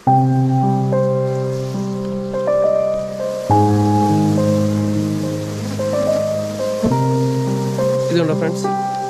ഇതുണ്ടോ ഫ്രണ്ട്സ്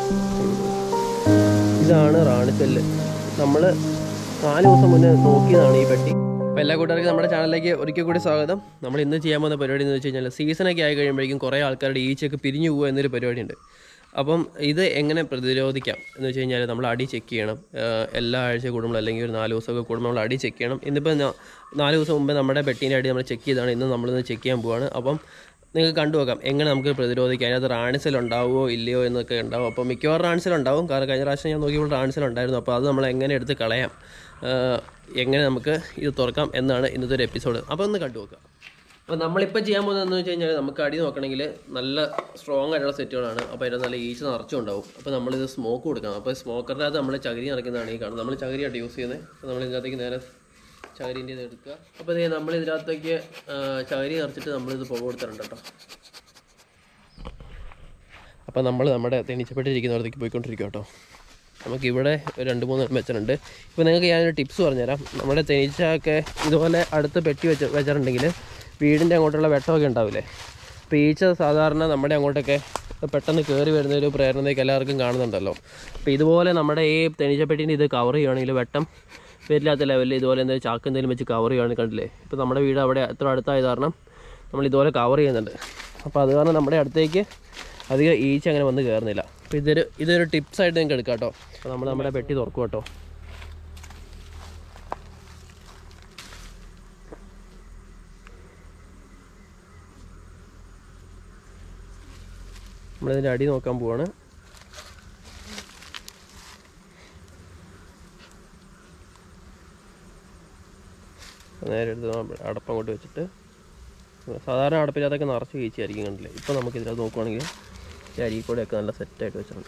ഇതാണ് റാണിക്കല്ല് നമ്മൾ നാല് ദിവസം മുന്നേ നോക്കിയതാണ് ഈ പെട്ടി അപ്പോൾ എല്ലാ കൂട്ടുകാർക്കും നമ്മുടെ ചാനലിലേക്ക് ഒരിക്കൽ കൂടി സ്വാഗതം നമ്മൾ ഇന്ന് ചെയ്യാൻ പോകുന്ന പരിപാടി എന്ന് വെച്ച് കഴിഞ്ഞാൽ സീസണൊക്കെ ആയി കഴിയുമ്പോഴേക്കും കുറേ ആൾക്കാരുടെ ഈച്ചയൊക്കെ പിരിഞ്ഞു പോകുക എന്നൊരു പരിപാടിയുണ്ട് അപ്പം ഇത് എങ്ങനെ പ്രതിരോധിക്കാം എന്ന് വെച്ച് കഴിഞ്ഞാൽ നമ്മൾ അടി ചെക്ക് ചെയ്യണം ഏഹ് എല്ലാ ആഴ്ച കൂടുമ്പോൾ അല്ലെങ്കിൽ ഒരു നാല് ദിവസമൊക്കെ കൂടുമ്പോൾ നമ്മൾ അടി ചെക്ക് ചെയ്യണം ഇന്നിപ്പോൾ ന- നാല് ദിവസം മുമ്പേ നമ്മുടെ പെട്ടീൻ്റെ അടി നമ്മൾ ചെക്ക് ചെയ്താണ് ഇന്ന് നമ്മളിന്ന് ചെക്ക് ചെയ്യാൻ പോവാണ് അപ്പം നിങ്ങൾക്ക് കണ്ടുപോകാം എങ്ങനെ നമുക്ക് പ്രതിരോധിക്കാം അതിനകത്ത് റാണിസൽ ഉണ്ടാവുമോ ഇല്ലയോ എന്നൊക്കെ ഉണ്ടാവും അപ്പോൾ മിക്കവാറും റാണിസൽ ഉണ്ടാവും കാരണം കഴിഞ്ഞ പ്രാവശ്യം ഞാൻ നോക്കിയപ്പോൾ റാണിസൽ ഉണ്ടായിരുന്നു അപ്പോൾ അത് നമ്മൾ എങ്ങനെ എടുത്ത് കളയാം ആഹ് എങ്ങനെ നമുക്ക് ഇത് തുറക്കാം എന്നാണ് ഇന്നത്തെ ഒരു എപ്പിസോഡ് അപ്പോൾ ഒന്ന് കണ്ടുപോക്കാം അപ്പോൾ നമ്മളിപ്പോൾ ചെയ്യാൻ പോകുന്നതെന്ന് വെച്ച് കഴിഞ്ഞാൽ നമുക്ക് അടി നോക്കണമെങ്കിൽ നല്ല സ്ട്രോങ് ആയിട്ടുള്ള സെറ്റുകളാണ് അപ്പോൾ അതിൻ്റെ നല്ല ഈച്ച നിറച്ചുണ്ടാവും അപ്പോൾ നമ്മളിത് സ്മോക്ക് കൊടുക്കണം അപ്പോൾ സ്മോക്കറിൻ്റെ അകത്ത് നമ്മൾ ചകിരി നിറയ്ക്കുന്നതാണ് ഈ കാണുന്നത് നമ്മൾ ചകിരിയായിട്ട് യൂസ് ചെയ്യുന്നത് അപ്പോൾ നമ്മൾ ഇതിനകത്തേക്ക് നേരെ ചകിരിൻ്റെ ഇത് എടുക്കുക അപ്പോൾ ഇതേ നമ്മൾ ഇതിനകത്തേക്ക് ആ, ചകിരി നിറച്ചിട്ട് നമ്മളിത് പുക കൊടുത്തിട്ടുണ്ട് കേട്ടോ അപ്പോൾ നമ്മൾ നമ്മുടെ തെണിച്ചപ്പെട്ടിരിക്കുന്നിടത്തേക്ക് പോയിക്കൊണ്ടിരിക്കും കേട്ടോ നമുക്കിവിടെ ഒരു രണ്ട് മൂന്ന് വെച്ചിട്ടുണ്ട് ഇപ്പോൾ നിങ്ങൾക്ക് ഞാനൊരു ടിപ്സ് പറഞ്ഞുതരാം നമ്മുടെ തേനീച്ചയൊക്കെ ഇതുപോലെ അടുത്ത് പെട്ടി വെച്ച് വെച്ചിട്ടുണ്ടെങ്കിൽ വീടിൻ്റെ അങ്ങോട്ടുള്ള വെട്ടമൊക്കെ ഉണ്ടാവില്ലേ അപ്പോൾ ഈച്ച സാധാരണ നമ്മുടെ അങ്ങോട്ടൊക്കെ പെട്ടെന്ന് കയറി വരുന്ന ഒരു പ്രേരണയൊക്കെ എല്ലാവർക്കും കാണുന്നുണ്ടല്ലോ അപ്പോൾ ഇതുപോലെ നമ്മുടെ ഈ തേനീച്ചപ്പെട്ടീൻ്റെ ഇത് കവർ ചെയ്യുകയാണെങ്കിൽ വെട്ടം വരില്ലാത്ത ലെവലിൽ ഇതുപോലെ എന്തെങ്കിലും ചാക്ക് എന്തെങ്കിലും വെച്ച് കവർ ചെയ്യുകയാണെങ്കിൽ കണ്ടില്ലേ ഇപ്പോൾ നമ്മുടെ വീട് അവിടെ അത്ര അടുത്തായത് കാരണം നമ്മൾ ഇതുപോലെ കവർ ചെയ്യുന്നുണ്ട് അപ്പോൾ അത് കാരണം നമ്മുടെ അടുത്തേക്ക് അധികം ഈച്ച അങ്ങനെ വന്ന് കയറുന്നില്ല അപ്പോൾ ഇതൊരു ഇതൊരു ടിപ്സായിട്ട് നിങ്ങൾക്ക് എടുക്കാം കേട്ടോ അപ്പോൾ നമ്മൾ നമ്മുടെ പെട്ടി തുറക്കും കേട്ടോ നമ്മളിതിൻ്റെ അടി നോക്കാൻ പോവാണ് നേരെ എടുത്ത് നമ്മൾ അടപ്പം അങ്ങോട്ട് വെച്ചിട്ട് സാധാരണ അടപ്പിനകത്തൊക്കെ നിറച്ച് വീഴ്ചയായിരിക്കും കണ്ടില്ലേ ഇപ്പോൾ നമുക്ക് ഇതിനകത്ത് നോക്കുവാണെങ്കിൽ ഈ അരി കൂടെയൊക്കെ നല്ല സെറ്റായിട്ട് വെച്ചിട്ടുണ്ട്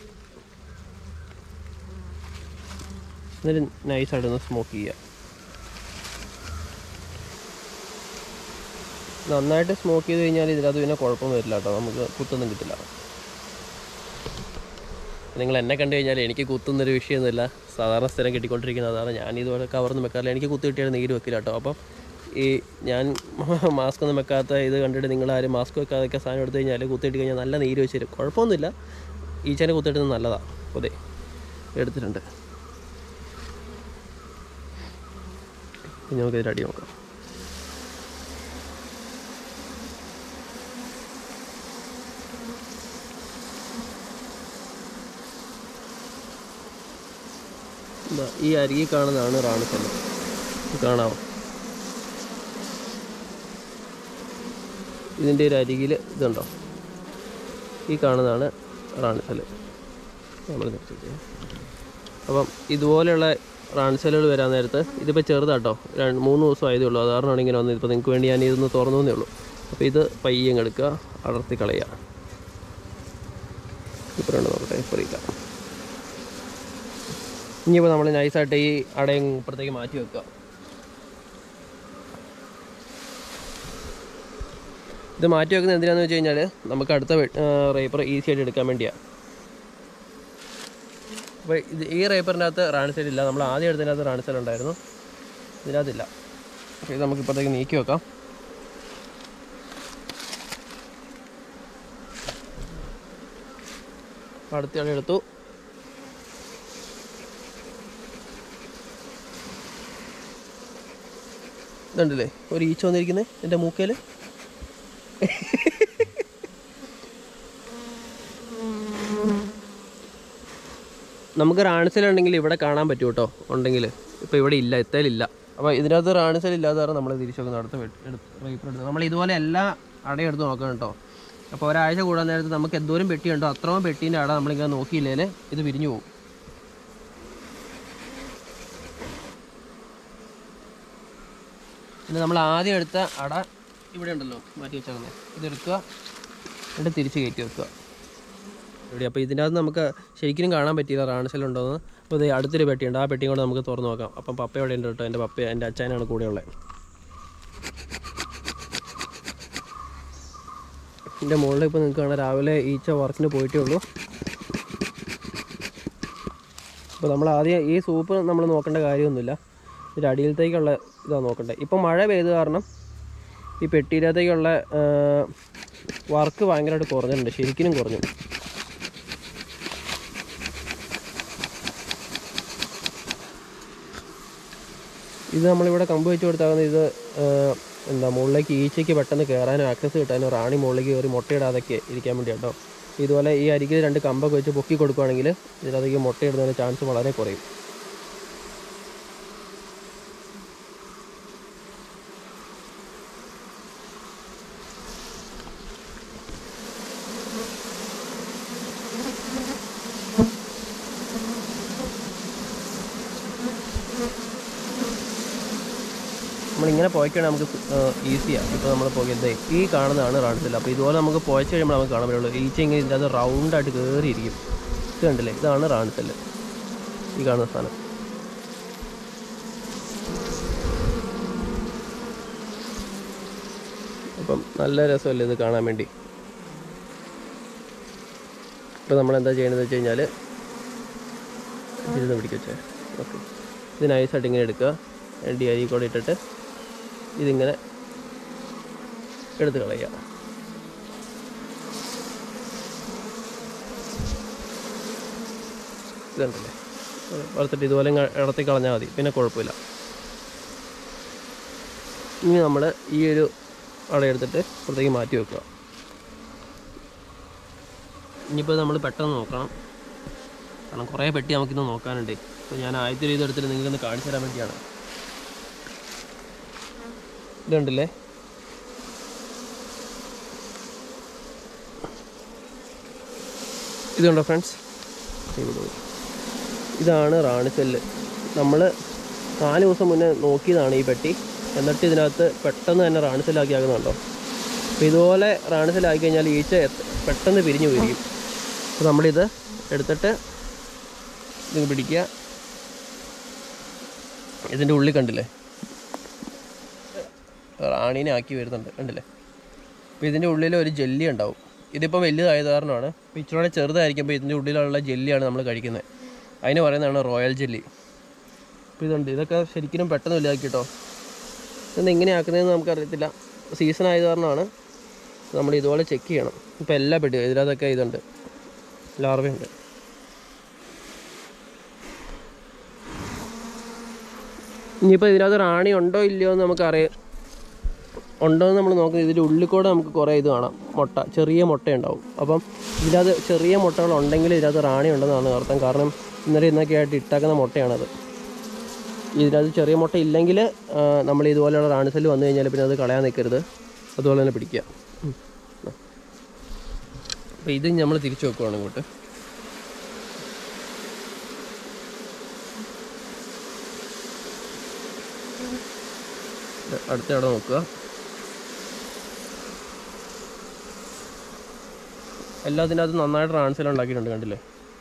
എന്നിട്ട് നൈസായിട്ട് ഒന്ന് സ്മോക്ക് ചെയ്യുക നന്നായിട്ട് സ്മോക്ക് ചെയ്ത് കഴിഞ്ഞാൽ ഇതിനകത്ത് പിന്നെ കുഴപ്പം വരില്ല കേട്ടോ നമുക്ക് കുത്തൊന്നും കിട്ടില്ല നിങ്ങൾ എന്നെ കണ്ടു കഴിഞ്ഞാൽ എനിക്ക് കുത്തുന്നൊരു വിഷയമൊന്നുമില്ല സാധാരണ സ്ഥിരം കിട്ടിക്കൊണ്ടിരിക്കുന്നത് അതാണ് ഞാൻ ഇതുപോലെ കവർന്ന് വെക്കാറില്ല എനിക്ക് കുത്തി കിട്ടിയാൽ നീര് വെക്കില്ല കേട്ടോ അപ്പം ഈ ഞാൻ മാസ്ക് ഒന്നും വെക്കാത്ത ഇത് കണ്ടിട്ട് നിങ്ങൾ ആരും മാസ്ക് വെക്കാതൊക്കെ സാധനം എടുത്തു കഴിഞ്ഞാൽ കുത്തിയിട്ട് കഴിഞ്ഞാൽ നല്ല നീര് വെച്ച് തരും കുഴപ്പമൊന്നുമില്ല ഈച്ചേനെ കുത്തിയിടുന്നത് നല്ലതാണ് അതെ എടുത്തിട്ടുണ്ട് ഇനി നമുക്ക് ഇതിൻ്റെ അടി നോക്കാം ദാ ഈ അരികി കാണുന്നതാണ് റാണിക്കല്ല് ഇത് കാണാമോ ഇതിൻ്റെ ഒരു അരികിൽ ഇതുണ്ടോ ഈ കാണുന്നതാണ് റാണിസല് നമ്മൾ നിർത്തിയിട്ട് അപ്പം ഇതുപോലെയുള്ള റാണിസലുകൾ വരാൻ നേരത്ത് ഇതിപ്പോൾ ചെറുതാട്ടോ രണ്ട് മൂന്ന് ദിവസം ആയതേ ഉള്ളൂ അത് കാരണമാണ് ഇങ്ങനെ വന്നത് ഇപ്പോൾ നിങ്ങൾക്ക് വേണ്ടി ഞാൻ ഇതൊന്ന് തുറന്നു തന്നേ ഉള്ളൂ അപ്പോൾ ഇത് പയ്യെ അങ്ങ് എടുക്കുക അടർത്തി കളയുക ഇപ്പോഴുണ്ട് നോക്കട്ടെ ഫ്രീക്കാം ഇനിയിപ്പോൾ നമ്മൾ നൈസായിട്ട് ഈ അടയും ഇപ്പുറത്തേക്ക് മാറ്റി വെക്കുക ഇത് മാറ്റി വെക്കുന്നത് എന്തിനാന്ന് വെച്ച് കഴിഞ്ഞാൽ നമുക്ക് അടുത്ത റേപ്പർ ഈസി ആയിട്ട് എടുക്കാൻ വേണ്ടിയാണ് അപ്പോൾ ഇത് ഈ റേപ്പറിൻ്റെ അകത്ത് റാണിസൽ ഇല്ല നമ്മൾ ആദ്യം എടുത്തതിനകത്ത് റാണിസൽ ഉണ്ടായിരുന്നു ഇതിനകത്തില്ല അപ്പോൾ ഇത് നമുക്ക് ഇപ്പുറത്തേക്ക് നീക്കി വെക്കാം അടുത്ത ആളെ എടുത്തു ഇതുണ്ടല്ലേ ഒരു ഈച്ച വന്നിരിക്കുന്നത് എൻ്റെ മൂക്കയിൽ നമുക്ക് റാണിസലുണ്ടെങ്കിൽ ഇവിടെ കാണാൻ പറ്റും കേട്ടോ ഉണ്ടെങ്കിൽ ഇപ്പോൾ ഇവിടെ ഇല്ല എത്തേലില്ല അപ്പോൾ ഇതിനകത്ത് റാണിസൽ ഇല്ലാതെ കാരണം നമ്മൾ തിരിച്ചു നോക്കുന്നത് അടുത്ത റേപ്പർ എടുത്ത് നമ്മൾ ഇതുപോലെ എല്ലാ അടയും എടുത്ത് നോക്കണം കേട്ടോ അപ്പോൾ ഒരാഴ്ച കൂടാൻ നേരത്ത് നമുക്ക് എന്തോരം പെട്ടിയുണ്ടോ അത്രയും പെട്ടീൻ്റെ അട നമ്മളിങ്ങനെ നോക്കിയില്ലേൽ ഇത് പിരിഞ്ഞു പോകും പിന്നെ നമ്മൾ ആദ്യം എടുത്ത അട ഇവിടെ ഉണ്ടല്ലോ മാറ്റി വെച്ചാൽ ഇതെടുക്കുക എന്നിട്ട് തിരിച്ച് കയറ്റി വെക്കുക ഇവിടെ അപ്പോൾ ഇതിനകത്ത് നമുക്ക് ശരിക്കും കാണാൻ പറ്റിയില്ല റാണിസലുണ്ടോയെന്ന് അപ്പോൾ ഇത് അടുത്തൊരു പെട്ടിയുണ്ട് ആ പെട്ടിയും കൂടെ നമുക്ക് തുറന്ന് നോക്കാം അപ്പം പപ്പ ഇവിടെ ഉണ്ട് കേട്ടോ എൻ്റെ പപ്പ എൻ്റെ അച്ഛനാണ് കൂടെയുള്ളത് എൻ്റെ മുകളിൽ ഇപ്പോൾ നിങ്ങൾക്ക് കാണാം രാവിലെ ഈച്ച വർക്കിന് പോയിട്ടേ ഉള്ളൂ അപ്പോൾ നമ്മൾ ആദ്യം ഈ സൂപ്പ് നമ്മൾ നോക്കേണ്ട കാര്യമൊന്നുമില്ല ഇതിൻ്റെ അടിയിലത്തേക്കുള്ള ഇതാണ് നോക്കണ്ടേ ഇപ്പം മഴ പെയ്ത് കാരണം ഈ പെട്ടിയിലത്തേക്കുള്ള വർക്ക് ഭയങ്കരമായിട്ട് കുറഞ്ഞിട്ടുണ്ട് ശരിക്കും കുറഞ്ഞു ഇത് നമ്മളിവിടെ കമ്പ് വെച്ച് കൊടുത്താകുന്ന ഇത് ആ, എന്താ മുകളിലേക്ക് ഈച്ചയ്ക്ക് പെട്ടെന്ന് കയറാനും ആക്സസ് കിട്ടാനും റാണി മുകളിലേക്ക് കയറി മുട്ടയിടാതൊക്കെ ഇരിക്കാൻ വേണ്ടി കേട്ടോ ഇതുപോലെ ഈ അരികിൽ രണ്ട് കമ്പൊക്കെ വെച്ച് പൊക്കി കൊടുക്കുകയാണെങ്കിൽ ഇതിനകത്തേക്ക് മുട്ടയിടുന്നതിന് ചാൻസ് വളരെ കുറയും നമ്മളിങ്ങനെ പോയിക്കഴിഞ്ഞാൽ നമുക്ക് ഈസിയാണ് ഇപ്പോൾ നമ്മൾ പോകുന്നത് ഈ കാണുന്നതാണ് റാൺസിൽ അപ്പോൾ ഇതുപോലെ നമുക്ക് പോയച്ച് കഴിയുമ്പോൾ നമുക്ക് കാണാൻ പറ്റുള്ളൂ ഈച്ച ഇങ്ങനെ ഇതിൻ്റെ അത് റൗണ്ടായിട്ട് കയറിയിരിക്കും ഇത് കണ്ടില്ലേ ഇതാണ് റാൺസെല്ല് ഈ കാണുന്ന സാധനം അപ്പം നല്ല രസമല്ലേ ഇത് കാണാൻ വേണ്ടി ഇപ്പോൾ നമ്മൾ എന്താ ചെയ്യണമെന്ന് വെച്ച് കഴിഞ്ഞാൽ ഇരുന്ന് പിടിക്കച്ചേ ഓക്കെ ഇത് നൈസായിട്ട് ഇങ്ങനെ എടുക്കുക രണ്ട് അരി കൂടെ ഇട്ടിട്ട് ഇതിങ്ങനെ എടുത്ത് കളയുക ഇതുണ്ടല്ലേ വറുത്തിട്ട് ഇതുപോലെ ഇങ്ങ് ഇടത്തി കളഞ്ഞാൽ മതി പിന്നെ കുഴപ്പമില്ല ഇനി നമ്മൾ ഈ ഒരു അടയെടുത്തിട്ട് പുറത്തേക്ക് മാറ്റി വെക്കുക ഇനിയിപ്പോൾ നമ്മൾ പെട്ടെന്ന് നോക്കണം കാരണം കുറേ പെട്ടി നമുക്കിന്ന് നോക്കാനുണ്ട് അപ്പോൾ ഞാൻ ആദ്യത്തെ ഒരു ഇതെടുത്തിട്ട് നിങ്ങൾക്കൊന്ന് കാണിച്ചു തരാൻ വേണ്ടിയാണ് ഇതുണ്ടല്ലേ ഇതുണ്ടോ ഫ്രണ്ട്സ് ഇതാണ് റാണിസെല്ല് നമ്മൾ നാല് ദിവസം മുന്നേ നോക്കിയതാണ് ഈ പെട്ടി എന്നിട്ട് ഇതിനകത്ത് പെട്ടെന്ന് തന്നെ റാണിസെല്ലാക്കി ആക്കുന്നുണ്ടോ അപ്പോൾ ഇതുപോലെ റാണിസെല്ലാക്കി കഴിഞ്ഞാൽ ഈച്ച എത്ത- പെട്ടെന്ന് പിരിഞ്ഞു പോയിരിക്കും അപ്പോൾ നമ്മളിത് എടുത്തിട്ട് ഇത് പിടിക്കുക ഇതിൻ്റെ ഉള്ളിൽ കണ്ടില്ലേ റാണീനെ ആക്കി വരുന്നുണ്ട് കണ്ടില്ലേ അപ്പോൾ ഇതിൻ്റെ ഉള്ളിൽ ഒരു ജെല്ലി ഉണ്ടാവും ഇതിപ്പോൾ വലുതായത് കാരണമാണ് അപ്പോൾ ഇച്ചിരി ചെറുതായിരിക്കുമ്പോൾ ഇതിൻ്റെ ഉള്ളിലുള്ള ജെല്ലിയാണ് നമ്മൾ കഴിക്കുന്നത് അതിന് പറയുന്നതാണ് റോയൽ ജെല്ലി അപ്പോൾ ഇതുണ്ട് ഇതൊക്കെ ശരിക്കും പെട്ടെന്ന് വലുതാക്കി കേട്ടോ ഇതൊന്നും എങ്ങനെ ആക്കുന്നതെന്ന് നമുക്കറിയത്തില്ല സീസൺ ആയത് കാരണമാണ് നമ്മൾ ഇതുപോലെ ചെക്ക് ചെയ്യണം ഇപ്പോൾ എല്ലാ പെട്ടിയും ഇതിനകത്തൊക്കെ ഇതുണ്ട് ലാർവയുണ്ട് ഇനിയിപ്പോൾ ഇതിനകത്ത് റാണി ഉണ്ടോ ഇല്ലയോ എന്ന് നമുക്കറിയാം ഉണ്ടോ എന്ന് നമ്മൾ നോക്കുന്നത് ഇതിൻ്റെ ഉള്ളിൽ കൂടെ നമുക്ക് കുറേ ഇത് കാണാം മുട്ട ചെറിയ മുട്ട ഉണ്ടാവും അപ്പം ഇതിനകത്ത് ചെറിയ മുട്ടകൾ ഉണ്ടെങ്കിൽ ഇതിനകത്ത് റാണി ഉണ്ടെന്നാണ് അർത്ഥം കാരണം ഇന്നലെ ഇന്നൊക്കെ ആയിട്ട് ഇട്ടാക്കുന്ന മുട്ടയാണത് ഇതിനകത്ത് ചെറിയ മുട്ട ഇല്ലെങ്കിൽ ആ, നമ്മൾ ഇതുപോലെയുള്ള റാണി സെല്ല് വന്നു കഴിഞ്ഞാൽ പിന്നെ അത് കളയാൻ നിൽക്കരുത് അതുപോലെ തന്നെ പിടിക്കുക ഉം. അപ്പോൾ ഇത് നമ്മൾ തിരിച്ചു വെക്കുവാണ് ഇങ്ങോട്ട് ഇത് അടുത്ത അവിടെ നോക്കുക എല്ലാത്തിനകത്ത് നന്നായിട്ട് ട്രാൻസ്ഫർ ഉണ്ടാക്കിയിട്ടുണ്ട് കണ്ടില്ലേ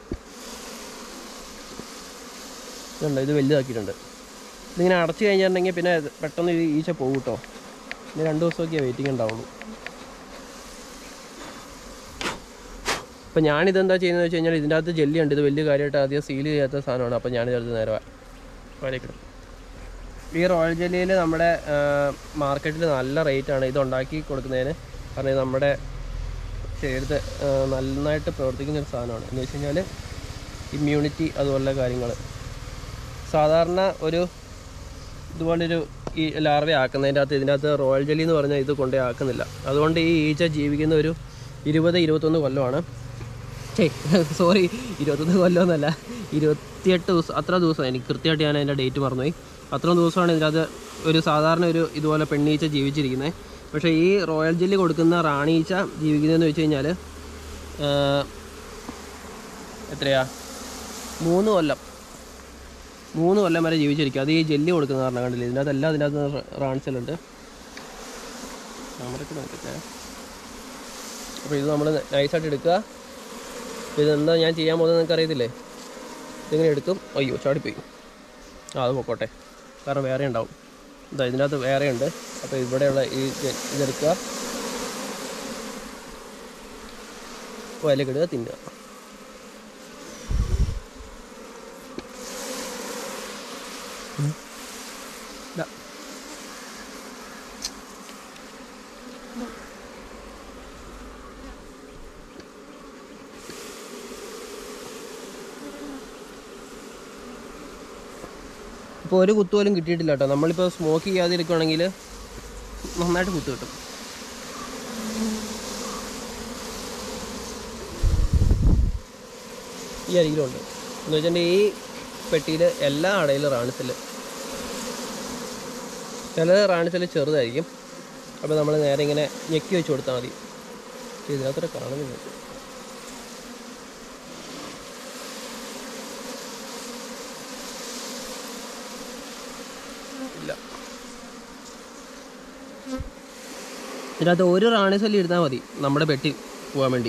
ഇതുണ്ട് ഇത് വലുതാക്കിയിട്ടുണ്ട് ഇതിങ്ങനെ അടച്ചു കഴിഞ്ഞിട്ടുണ്ടെങ്കിൽ പിന്നെ ഇത് പെട്ടെന്ന് ഈ ഈച്ച പോകും കേട്ടോ ഇനി രണ്ട് ദിവസമൊക്കെ വെയിറ്റിംഗ് ഉണ്ടാവുള്ളൂ അപ്പം ഞാനിതെന്താ ചെയ്യുന്നത് വെച്ച് കഴിഞ്ഞാൽ ഇതിൻ്റെ അകത്ത് ജെല്ലി ഉണ്ട് ഇത് വലിയ കാര്യമായിട്ട് ആദ്യം സീൽ ചെയ്യാത്ത സാധനമാണ് അപ്പം ഞാനിതെടുത്ത് നേരെ വരയ്ക്കണം ഈ റോയൽ ജെല്ലിയിൽ നമ്മുടെ മാർക്കറ്റിൽ നല്ല റേറ്റാണ് ഇത് ഉണ്ടാക്കി കൊടുക്കുന്നതിന് കാരണം ഇത് നമ്മുടെ ശരീരത്തെ ആ, നന്നായിട്ട് പ്രവർത്തിക്കുന്ന ഒരു സാധനമാണ് എന്ന് വെച്ച് കഴിഞ്ഞാൽ ഇമ്മ്യൂണിറ്റി അതുപോലുള്ള കാര്യങ്ങൾ സാധാരണ ഒരു ഇതുപോലൊരു ഈ ലാർവ ആക്കുന്നതിൻ്റെ അകത്ത് ഇതിൻ്റെ അകത്ത് റോയൽ ജെല്ലി എന്ന് പറഞ്ഞാൽ ഇത് കൊണ്ടേ ആക്കുന്നില്ല അതുകൊണ്ട് ഈ ഈച്ച ജീവിക്കുന്ന ഒരു ഇരുപത് ഇരുപത്തൊന്ന് കൊല്ലമാണ് സോറി ഇരുപത്തൊന്ന് കൊല്ലമൊന്നുമല്ല ഇരുപത്തിയെട്ട് ദിവസം അത്ര ദിവസം എനിക്ക് കൃത്യമായിട്ട് ഞാൻ അതിൻ്റെ ഡേറ്റ് മറന്നുപോയി അത്രയും ദിവസമാണ് ഇതിനകത്ത് ഒരു സാധാരണ ഒരു ഇതുപോലെ പെണ്ണീച്ച ജീവിച്ചിരിക്കുന്നത് പക്ഷേ ഈ റോയൽ ജെല്ലി കൊടുക്കുന്ന റാണീച്ച ജീവിക്കുന്നതെന്ന് വെച്ച് കഴിഞ്ഞാൽ എത്രയാ മൂന്ന് കൊല്ലം മൂന്ന് കൊല്ലം വരെ ജീവിച്ചിരിക്കും അത് ഈ ജെല്ലി കൊടുക്കുന്ന കാരണം കണ്ടില്ലേ ഇതിനകത്ത് എല്ലാം ഇതിനകത്ത് റാൺസലുണ്ട് ക്യാമറയ്ക്ക് നോക്കട്ടെ അപ്പോൾ ഇത് നമ്മൾ നൈസായിട്ട് എടുക്കുക അപ്പോൾ ഇതെന്താ ഞാൻ ചെയ്യാൻ പോകുന്നത് നിങ്ങൾക്ക് അറിയത്തില്ലേ ഇതിങ്ങനെ എടുക്കും അയ്യോ ചാടിപ്പോയി ആ അത് പൊക്കോട്ടെ കാരണം വേറെ ഉണ്ടാവും ഇതാ ഇതിനകത്ത് വേറെ ഉണ്ട് അപ്പോൾ ഇവിടെയുള്ള ഈ ജെ- ഇതെടുക്കുക അതിലേക്ക് ഇടുക തിന്നുക ഇതാ. ഇപ്പോൾ ഒരു കുത്തു പോലും കിട്ടിയിട്ടില്ല കേട്ടോ നമ്മളിപ്പോൾ സ്മോക്ക് ചെയ്യാതെ ഇരിക്കുവാണെങ്കിൽ നന്നായിട്ട് കുത്തു കിട്ടും ഈ അരികിലുണ്ട് എന്ന് വെച്ചിട്ടുണ്ടെങ്കിൽ ഈ പെട്ടിയിൽ എല്ലാ അടയിലും റാണിസല് ചില റാണിസല് ചെറുതായിരിക്കും അപ്പോൾ നമ്മൾ നേരെ ഇങ്ങനെ ഞെക്കി വെച്ച് കൊടുത്താൽ മതി ഇതിനകത്തൊക്കെ കാണുന്നില്ല ഇല്ല ഇതിനകത്ത് ഒരു റാണിസല് ഇരുന്നാൽ മതി നമ്മുടെ പെട്ടി പോകാൻ വേണ്ടി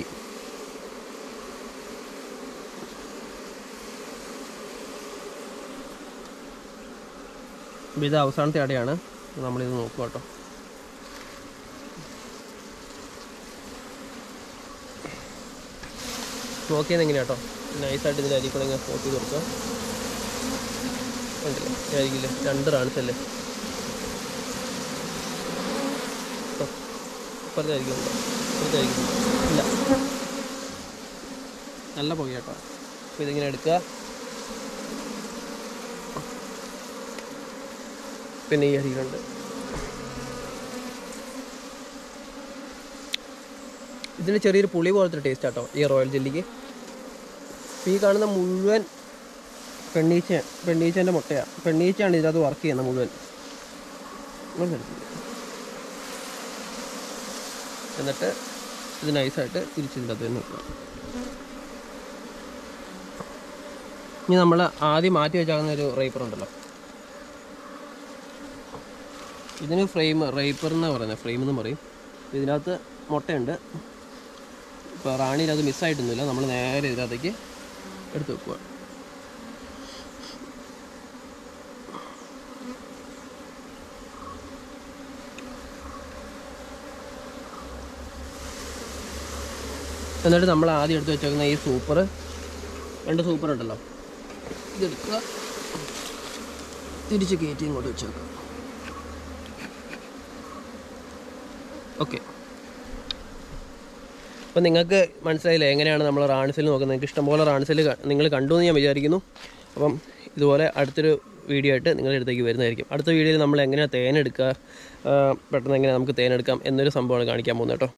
ഇത് അവസാനത്തെ അടയാണ് നമ്മളിത് നോക്കുക കേട്ടോ സ്മോക്ക് ചെയ്യുന്നത് എങ്ങനെയാ കേട്ടോ നൈസായിട്ട് ഇതിൻ്റെ അരി കൂടെ ഇങ്ങനെ സ്മോക്ക് ചെയ്ത് കൊടുക്കുക ഉണ്ടല്ലേ ആയിരിക്കില്ലേ രണ്ട് റാൺസ് അല്ലേ ഇപ്പുറത്തായിരിക്കും ഉണ്ടോ ഇപ്പുറത്തായിരിക്കും ഇല്ല നല്ല പുക കേട്ടോ അപ്പോൾ ഇതിങ്ങനെ എടുക്കുക പിന്നെ ഈ അരിയിലുണ്ട് ഇതിന് ചെറിയൊരു പുളി പോലത്തെ ടേസ്റ്റ് ആട്ടോ ഈ റോയൽ ജെല്ലിക്ക് ഈ കാണുന്ന മുഴുവൻ പെണ്ണീച്ച പെണ്ണീച്ചേൻ്റെ മുട്ടയാണ് പെണ്ണീച്ചയാണ് ഇതിനകത്ത് വർക്ക് ചെയ്യുന്നത് മുഴുവൻ മനസ്സിലായില്ലേ? എന്നിട്ട് ഇത് നൈസായിട്ട് തിരിച്ചിതിൻ്റെ അത് തന്നെ വെക്കണം ഇനി നമ്മൾ ആദ്യം മാറ്റി വെച്ചാകുന്ന ഒരു റൈപ്പർ ഉണ്ടല്ലോ ഇതിന് ഫ്രെയിം റൈപ്പർ എന്നാണ് പറയുന്നത് ഫ്രെയിം എന്ന് പറയും ഇതിനകത്ത് മുട്ടയുണ്ട് ഇപ്പോൾ റാണിയിൽ അത് മിസ്സായിട്ടൊന്നുമില്ല നമ്മൾ നേരെ ഇതിനകത്തേക്ക് എടുത്ത് വെക്കുക എന്നിട്ട് നമ്മൾ ആദ്യം എടുത്ത് വെച്ചേക്കുന്ന ഈ സൂപ്പർ രണ്ട് സൂപ്പർ ഉണ്ടല്ലോ ഇതെടുക്കുക തിരിച്ച് കയറ്റി ഇങ്ങോട്ട് വെച്ചേക്കുക ഓക്കെ അപ്പോൾ നിങ്ങൾക്ക് മനസ്സിലായില്ലേ എങ്ങനെയാണ് നമ്മൾ റാണിസിൽ നോക്കുന്നത് നിങ്ങൾക്ക് ഇഷ്ടംപോലെ റാണിസിൽ നിങ്ങൾ കണ്ടു എന്ന് ഞാൻ വിചാരിക്കുന്നു അപ്പം ഇതുപോലെ അടുത്തൊരു വീഡിയോ ആയിട്ട് നിങ്ങളുടെ അടുത്തേക്ക് വരുന്നതായിരിക്കും അടുത്ത വീഡിയോയിൽ നമ്മൾ എങ്ങനെയാണ് തേനെടുക്കുക ആ, പെട്ടെന്ന് എങ്ങനെ നമുക്ക് തേനെടുക്കാം എന്നൊരു സംഭവമാണ് കാണിക്കാൻ പോകുന്നത് കേട്ടോ